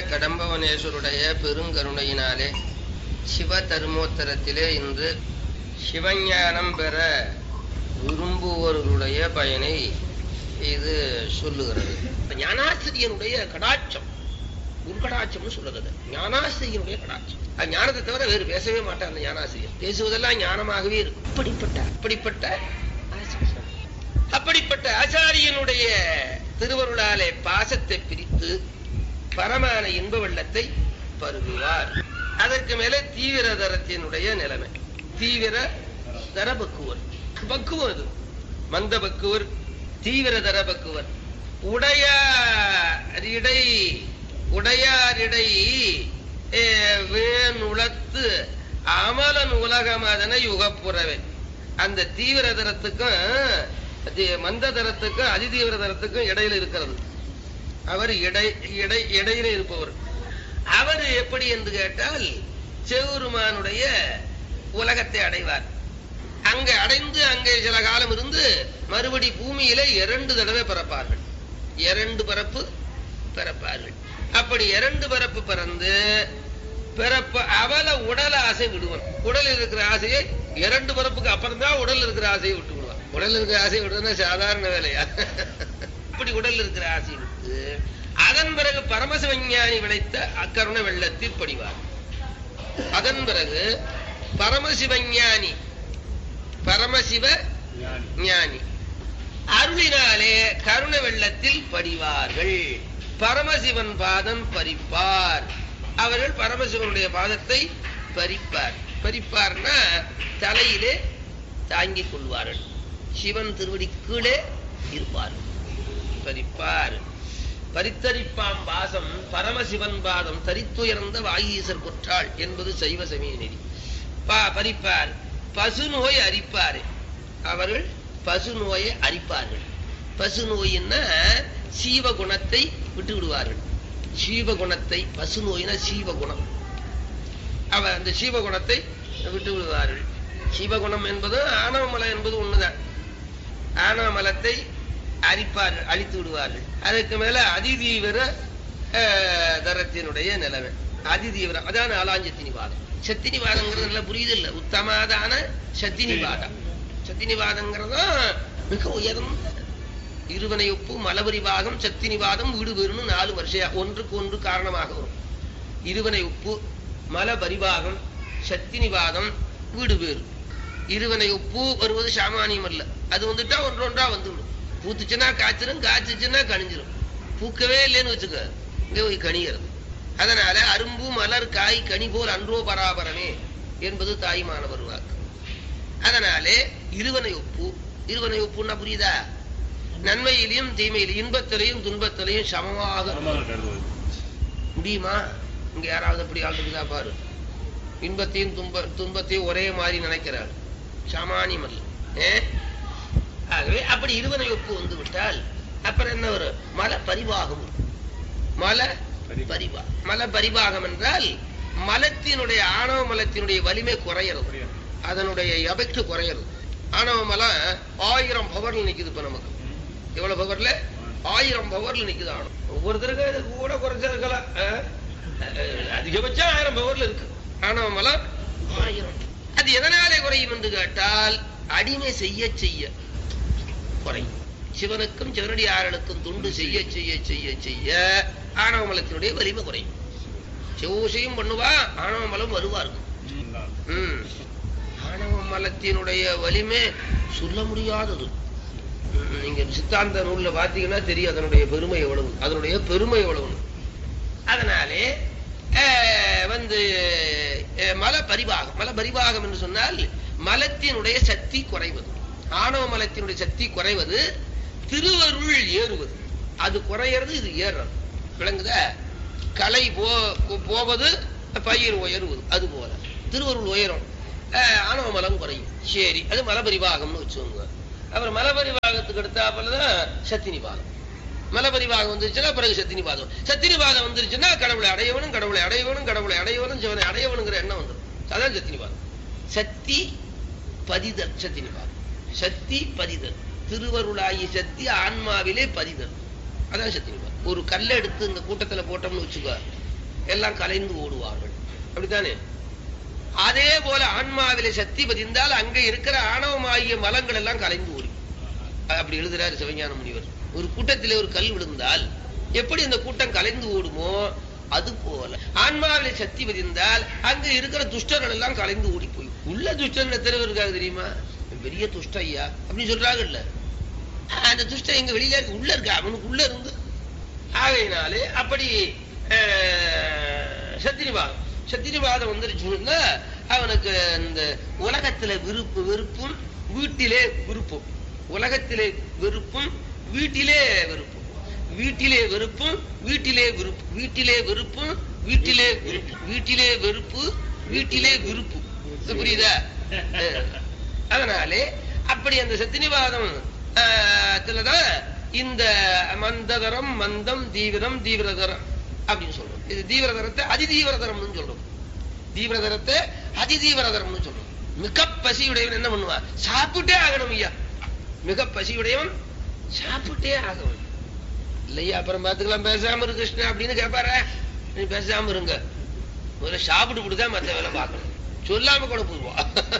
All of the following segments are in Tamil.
கடம்பவனேஸ்வருடைய பெருங்கருணையினாலே சிவ தருமோத்தரத்திலே இன்று சிவஞானம் பெற விரும்புவோர்களுடைய பயனை இது சொல்லுகிறது ஞானாசிரியனுடைய கடாட்சம் குருகடாட்சம்னு சொல்லுறது ஞானாசிரியனுடைய கடாட்சம் அது ஞானத்தை தவிர வேறு பேசவே மாட்டார் அந்த ஞானாசிரியர் பேசுவதெல்லாம் ஞானமாகவே இருக்கும் அப்படிப்பட்ட அப்படிப்பட்ட ஆசிரியர். அப்படிப்பட்ட ஆச்சாரியனுடைய திருவருளாலே பாசத்தை பிரித்து பரமான இன்ப வெள்ளத்தை பருகுவார் அதற்கு மேல தீவிர தரத்தினுடைய நிலைமை தீவிர தர பக்குவர் பக்குவம் அது மந்த பக்குவர் தீவிர தர பக்குவர் உடையாரிடை உடையாரிடை ஏ, வேணுளத்து அமலன் உலகம் அதனை யுகப்புறவே அந்த தீவிர தரத்துக்கும் தி- மந்த தரத்துக்கும் அதிதீவிர தரத்துக்கும் இடையில இருக்கிறது அவர் இடை இடை இடையில இருப்பவர் அவர் எப்படி என்று கேட்டால் சிவபெருமானுடைய உலகத்தை அடைவார் அங்க அடைந்து அங்கே சில காலம் இருந்து மறுபடி பூமியில இரண்டு தடவை பிறப்பார்கள் இரண்டு பிறப்பு பிறப்பார்கள் அப்படி இரண்டு பிறப்பு பிறந்து பிறப்பு அவல உடல் ஆசை விடுவான் உடல் இருக்கிற ஆசையை இரண்டு பிறப்புக்கு அப்புறம் தான் உடல் இருக்கிற ஆசையை விட்டு விடுவான் உடல் இருக்கிற ஆசையை விடுறதுனா சாதாரண வேலையா இப்படி உடல் இருக்கிற ஆசையை விட்டு அதன் பிறகு பரமசிவஞானி விளைத்த அக்கருண வெள்ளத்தில் படிவார் அதன் பிறகு பரமசிவஞானி பரமசிவ ஞானி அருளினாலே கருண வெள்ளத்தில் படிவார்கள் பரமசிவன் பாதம் பறிப்பார் அவர்கள் பரமசிவனுடைய பாதத்தை பறிப்பார் பறிப்பார்னா தலையிலே தாங்கிக் கொள்வார்கள் சிவன் திருவடி கீழே இருப்பார்கள் பறிப்பார் பரித்தரிப்பாம் பாசம் பரமசிவன் பாதம் தரித்துயர்ந்த வாகீசர் கொற்றாள் என்பது சைவ சமய நெறி பா பறிப்பார் பசு நோய் அரிப்பார் அவர்கள் பசு நோயை அரிப்பார்கள் பசு நோயின்னா சீவ குணத்தை விட்டு விடுவார்கள் சீவ குணத்தை பசு நோயினா சீவ குணம் அவர் அந்த சீவ குணத்தை விட்டு விடுவார்கள் சீவகுணம் என்பது ஆணவமலம் என்பது ஒண்ணுதான் ஆணவமலத்தை அரிப்பார்கள் அழித்து விடுவார்கள் அதுக்கு மேல அதிதீவிர அஹ், தரத்தினுடைய நிலைமை அதிதீவிரம் அதான் ஆலாஞ்சத்தினிவாதம் சத்தினிவாதங்கிறது நல்லா புரியுது இல்ல உத்தமாதான சத்தினிவாதம் சத்தினிவாதங்கிறதும் மிக உயர்ந்த இருவனை உப்பு மலபரிவாகம் சத்தினிவாதம் வீடு வேறுனு நாலு வருஷம் ஒன்றுக்கு ஒன்று காரணமாக வரும் இருவனை உப்பு மல பரிவாகம் சத்தினிவாதம் வீடு வேறு இருவனை உப்பு வருவது சாமானியம் அல்ல அது வந்துட்டா ஒன்றொன்றா வந்துவிடும் பூத்துச்சுன்னா காய்ச்சிரும் காய்ச்சிச்சுன்னா கணிஞ்சிரும் பூக்கவே இல்லைன்னு வச்சுக்க இங்க போய் கணிகிறது அதனால அரும்பு மலர் காய் கனி போல் அன்றோ பராபரமே என்பது தாய்மானவர் வாக்கு அதனாலே இருவனை ஒப்பு இருவனை ஒப்புன்னா புரியுதா நன்மையிலையும் தீமையிலையும் இன்பத்திலையும் துன்பத்திலையும் சமமாக இருக்கணும். முடியுமா இங்க யாராவது அப்படி ஆள் இருக்குதா பாரு இன்பத்தையும் துன்ப துன்பத்தையும் ஒரே மாதிரி நினைக்கிறாள் சாமானியம் அல்ல ஏ? ஆகவே அப்படி இருவனை ஒப்பு வந்து விட்டால் அப்புறம் என்ன வரும் மல பரிவாகம் வரும். மல பரிவா மல பரிவாகம் என்றால் மலத்தினுடைய ஆணவ மலத்தினுடைய வலிமை குறையிறது அதனுடைய எபெக்ட் குறையிறது ஆணவ மலம் ஆயிரம் பவர்ல நிக்குது இப்ப நமக்கு எவ்வளவு பவர்ல ஆயிரம் பவர்ல நிக்குது ஆணவம் ஒவ்வொருத்தருக்கு இது கூட குறைச்சா இருக்கலாம் அஹ்? அஹ், அதிகபட்சம் ஆயிரம் பவர்ல இருக்கு ஆணவ மலம் ஆயிரம் அது எதனாலே குறையும் என்று கேட்டால் அடிமை செய்ய செய்ய குறையும் சிவனுக்கும் சிவனடியார்களுக்கும் துண்டு செய்ய செய்ய செய்ய செய்ய ஆணவ மலத்தினுடைய வலிமை குறையும் சிவசையும் பண்ணுவா ஆணவ மலம் வருவா இருக்கும் ம். ஆணவ மலத்தினுடைய வலிமை சொல்ல முடியாதது ம், நீங்க சித்தாந்த நூல்ல பாத்தீங்கன்னா தெரியும் அதனுடைய பெருமை எவ்வளவு அதனுடைய பெருமை எவ்வளவு அதனாலே அஹ், வந்து அஹ், மல பரிபாகம் மல பரிபாகம் என்று சொன்னால் மலத்தினுடைய சக்தி குறைவது ஆணவ மலத்தினுடைய சக்தி குறைவது திருவருள் ஏறுவது அது குறையிறது இது ஏறுறது விளங்குதா கலை போ போவது பயிர் உயருவது அது போல திருவருள் உயரும் அஹ், ஆணவ மலம் குறையும் சரி அது மலபரிவாகம்னு வச்சுக்கோங்க அப்புறம் மலபரிவாகத்துக்கு அடுத்தாப்புலதான் சத்தினிபாகம் மலபரிவாகம் வந்துருச்சுன்னா பிறகு சத்தினிபாதம் சத்தினிபாதம் வந்துருச்சுன்னா கடவுளை அடையவனும் கடவுளை அடையவனும் கடவுளை அடையவனும் சிவனை அடையவனுங்கிற எண்ணம் வந்துடும் அதான் சத்தினிபாதம் சக்தி பதிதல் சத்தினிபாதம் சக்தி பதிதல் திருவருளாகி சக்தி ஆன்மாவிலே பதிதல் அதான் சத்தினிபாதம் ஒரு கல்லை எடுத்து இந்த கூட்டத்துல போட்டோம்னு வச்சுக்கோ எல்லாம் கலைந்து ஓடுவார்கள் அப்படித்தானே அதே போல ஆன்மாவிலே சக்தி பதிந்தால் அங்க இருக்கிற ஆணவமாகிய மலங்கள் எல்லாம் கலைந்து ஓடி அப்படி எழுதுறாரு சிவஞான முனிவர் ஒரு கூட்டத்திலே ஒரு கல் விழுந்தால் எப்படி அந்த கூட்டம் கலைந்து ஓடுமோ அது போல ஆன்மாவிலே சக்தி பதிந்தால் அங்க இருக்கிற துஷ்டர்கள் எல்லாம் கலைந்து ஓடி போய் உள்ள துஷ்டன் எத்தனை பேர் இருக்காங்க தெரியுமா பெரிய துஷ்ட ஐயா அப்படின்னு சொல்றாங்கல்ல அந்த துஷ்டம் எங்க வெளியில இருக்கு உள்ள இருக்கு அவனுக்கு உள்ள இருந்து ஆகையினாலே அப்படி அஹ், சத்திரிவாதம் சத்திரிவாதம் வந்துருச்சுன்னா அவனுக்கு இந்த உலகத்துல விருப்பு வெறுப்பும் வீட்டிலே விருப்பம் உலகத்திலே வெறுப்பும் வீட்டிலே வெறுப்பும் வீட்டிலே வெறுப்பும் வீட்டிலே விருப்பு வீட்டிலே வெறுப்பும் வீட்டிலே விருப்பு வீட்டிலே வெறுப்பு வீட்டிலே விருப்பு இது புரியுதா அஹ், அதனாலே அப்படி அந்த சத்தினிவாதம் தான் இந்த மந்ததரம் மந்தம் தீவிரம் தீவிரதரம் அப்படின்னு சொல்றோம் இது தீவிரதரத்தை அதிதீவிரதரம்னு சொல்றோம் தீவிரதரத்தை அதிதீவிரதரம்னு சொல்றோம் மிக பசியுடையவன் என்ன பண்ணுவான் சாப்பிட்டே ஆகணும் ஐயா மிக பசியுடையவன் சாப்பிட்டே ஆகணும் இல்லையா அப்புறம் பாத்துக்கலாம் பேசாம இரு கிருஷ்ணா அப்படின்னு கேட்பாரா நீ பேசாம இருங்க முதல்ல சாப்பிட்டு விட்டுதான் மத்த வேலை பார்க்கணும் சொல்லாம கூட போடுவா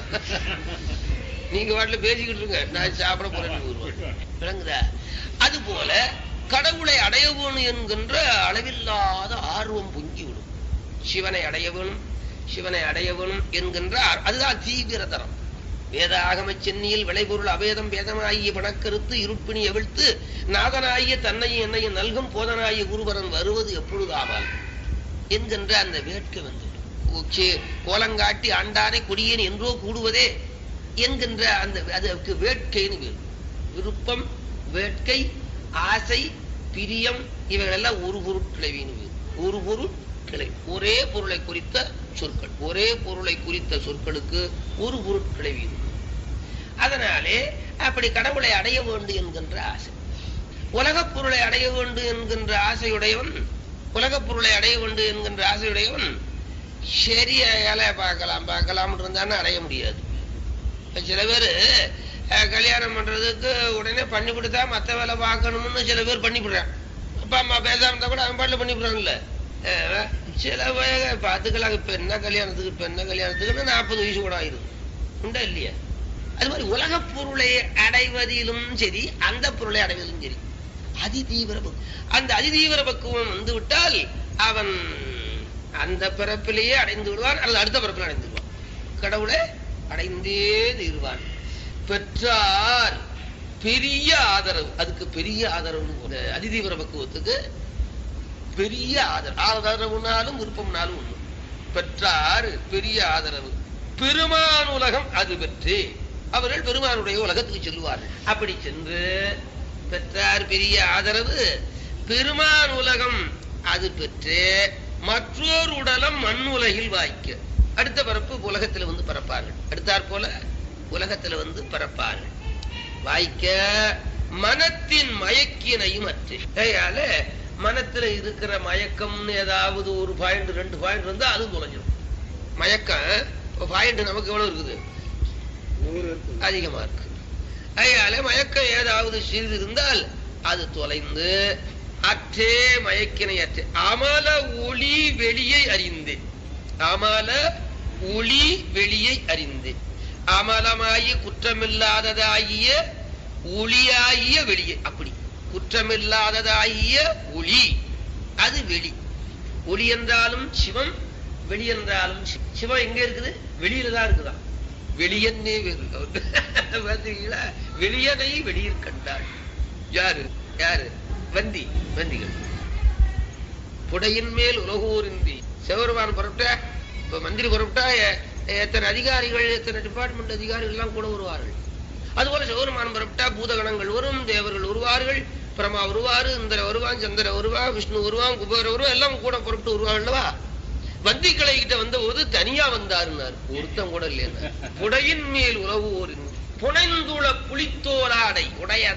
நீங்க வாட்டில பேசிக்கிட்டு இருங்க நான் சாப்பிட போறேன்னு போடுவேன் விளங்குதா அது போல கடவுளை அடைய வேணும் என்கின்ற அளவில்லாத ஆர்வம் பொங்கி விடும் சிவனை அடைய வேணும் சிவனை அடைய வேணும் என்கின்ற ஆர்- அதுதான் தீவிரதரம் வேதாகம சென்னியில் விளைபொருள் அபேதம் வேதமாகிய பணக்கருத்து இருப்பினி எவிழ்த்து நாதனாகிய தன்னையும் என்னையும் நல்கும் போதனாகிய குருவரன் வருவது எப்பொழுதாவால் என்கின்ற அந்த வேட்கை வந்து கோலங்காட்டி ஆண்டானை கொடியேன் என்றோ கூடுவதே என்கின்ற அந்த அதற்கு வேட்கைன்னு பேர் விருப்பம் வேட்கை ஆசை பிரியம் இவைகள் எல்லாம் ஒரு பொருட்கிழவின்னு பேர் ஒரு பொருட்கிளை ஒரே பொருளை குறித்த சொற்கள் ஒரே பொருளை குறித்த சொற்களுக்கு ஒரு பொருட்கிழவி அதனாலே அப்படி கடவுளை அடைய வேண்டும் என்கின்ற ஆசை உலகப் பொருளை அடைய வேண்டும் என்கின்ற ஆசையுடையவன் உலகப் பொருளை அடைய வேண்டும் என்கின்ற ஆசையுடையவன் சரி வேலையை பார்க்கலாம் பார்க்கலாம் இருந்தான்னு அடைய முடியாது இப்ப சில பேர் கல்யாணம் பண்றதுக்கு உடனே பண்ணி கொடுத்தா மத்த வேலை பார்க்கணும்னு சில பேர் பண்ணிவிடுறான் அப்பா அம்மா பேசாம இருந்தா கூட அவன் பாட்டில் பண்ணிவிடுறான்ல அஹ் சில பேர் பார்த்துக்கலாம் இப்ப என்ன கல்யாணத்துக்கு இப்ப என்ன கல்யாணத்துக்குன்னு நாற்பது வயசு கூட ஆயிரும் உண்டா இல்லையா அது மாதிரி உலகப் பொருளை அடைவதிலும் சரி அந்த பொருளை அடைவதிலும் சரி அதிதீவிர பக்கு- அந்த அதிதீவிர பக்குவம் வந்து விட்டால் அவன் அந்த பிறப்பிலேயே அடைந்து விடுவான் அல்லது அடுத்த பிறப்பில் அடைந்து விடுவான் கடவுளை அடைந்தே தீர்வான் பெற்றார் பெரிய ஆதரவு அதுக்கு பெரிய ஆதரவு இந்த அதிதீவிர பக்குவத்துக்கு பெரிய ஆதரவு ஆதரவுனாலும் விருப்பம்னாலும் ஒண்ணு பெற்றார் பெரிய ஆதரவு பெருமான் உலகம் அது பெற்று அவர்கள் பெருமானுடைய உலகத்துக்கு செல்வார்கள் அப்படி சென்று பெற்றார் பெரிய ஆதரவு பெருமான் உலகம் அது பெற்று மற்றொரு உடலம் மண் உலகில் வாய்க்க அடுத்த பிறப்பு உலகத்துல வந்து பிறப்பார்கள் அடுத்தாற் போல உலகத்துல வந்து பிறப்பார்கள் வாய்க்க மனத்தின் மயக்கினையும் அற்று கையால மனத்துல இருக்கிற மயக்கம்னு ஏதாவது ஒரு பாயிண்ட் ரெண்டு பாயிண்ட் இருந்தா அது தொலைஞ்சிடும் மயக்கம் பாயிண்ட் நமக்கு எவ்வளவு இருக்குது அதிகமா இருக்கு அதனால மயக்கம் ஏதாவது சிறிது இருந்தால் அது தொலைந்து அற்றே மயக்கினை அற்றே அமல ஒளி வெளியை அறிந்து அமல ஒளி வெளியை அறிந்து அமலமாயி குற்றமில்லாததாகிய ஒளியாகிய வெளியே அப்படி குற்றமில்லாததாகிய ஒளி அது வெளி ஒளி என்றாலும் சிவம் வெளி என்றாலும் சி- சிவம் எங்க இருக்குது வெளியில தான் இருக்குதா வெளியன்னே வேறு பார்த்தீங்களா வெளியனை வெளியில் கண்டாள் யாரு யாரு வந்தி வந்திகள் புடையின் மேல் உலகூரின்றி சிவருமான் புறப்பட்ட இப்ப மந்திரி புறப்பட்டா எ- எத்தனை அதிகாரிகள் எத்தனை டிபார்ட்மெண்ட் அதிகாரிகள் எல்லாம் கூட வருவார்கள் அதுபோல சிவருமான் புறப்பட்டா பூதகணங்கள் வரும் தேவர்கள் வருவார்கள் பிரமா வருவாரு இந்திர வருவான் சந்திர வருவான் விஷ்ணு வருவான் குபேர வருவான் எல்லாம் கூட புறப்பட்டு வருவாங்க அல்லவா வந்தி கிளை கிட்ட வந்த போது தனியா வந்தாருன்னாரு ஒருத்தன் கூட இல்லையா புடையின் மேல் உறவு ஒரு புனைந்துள புலித்தோலாடை உடைய